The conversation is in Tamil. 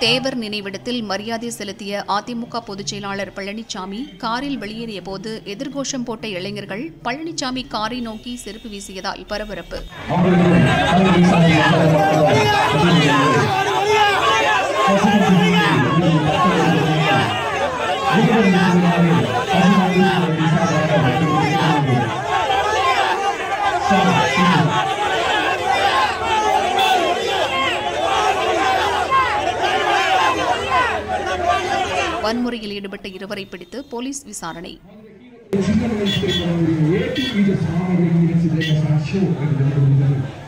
தேவர் நினைவிடத்தில் மரியாதை செலுத்திய அதிமுக பொதுச் செயலாளர் பழனிசாமி காரில் வெளியேறிய போது எதிர்கோஷம் போட்ட இளைஞர்கள் பழனிசாமி காரை நோக்கி செருப்பு வீசியதால் பரபரப்பு வன்முறையில் ஈடுபட்ட இருவரை பிடித்து போலீஸ் விசாரணை சிங்கள சாமானிய சாட்சியம்